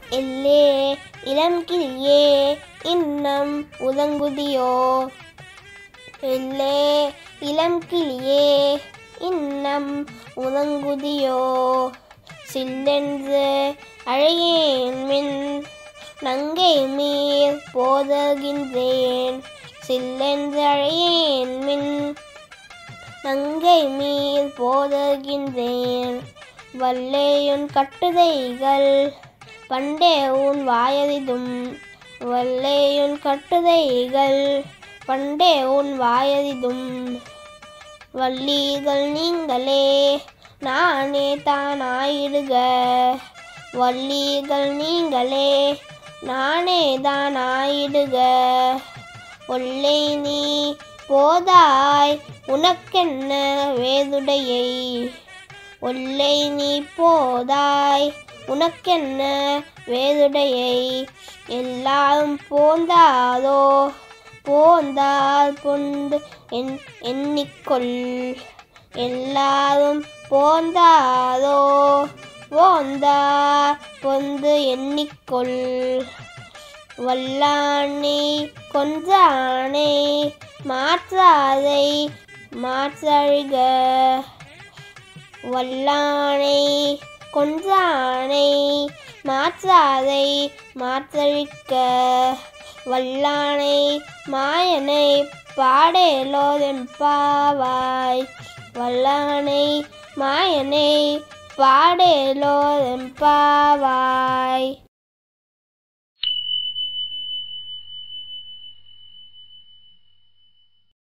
எல்லே இளம் கிளியே இன்னம் உதங்குதியோ எல்லே இளம் கிளியே இன்னம் உதங்குதியோ சில்லென்று அழையேன் மின் நங்கை மீர் போதகின்றேன் சில்லென்று அழையேன் மின் நங்கை மீர் போதகின்றேன் வல்லேயுன் கட்டுதைகள் பண்டே உன் வாயறிதும் வல்லேயுன் கட்டுதைகள் பண்டே உன் வாயறிதும் வள்ளீர்கள் நீங்களே நானே தானாயிடுக வள்ளீர்கள் நீங்களே நானே தானாயிடுக ஒல்லை நீ போதாய் உனக்கென்ன வேதுடையை ஒல்லை நீ போதாய் உனக்கென்ன வேதுடையை எல்லாரும் போந்தாதோ போந்தால் பொந்து என் எண்ணிக்கொள் எல்லாரும் போந்தாதோ போந்தா பொந்து எண்ணிக்கொள் வல்லானை கொன்றானை மாற்றாதை மாற்றழுக வல்லானை கொன்றானை மாற்றாதை மாற்றழிக்க வல்லானை மாயனை பாடேலோதெம்பாவாய் வல்லானை மாயனை பாடேலோதெம்பாவாய்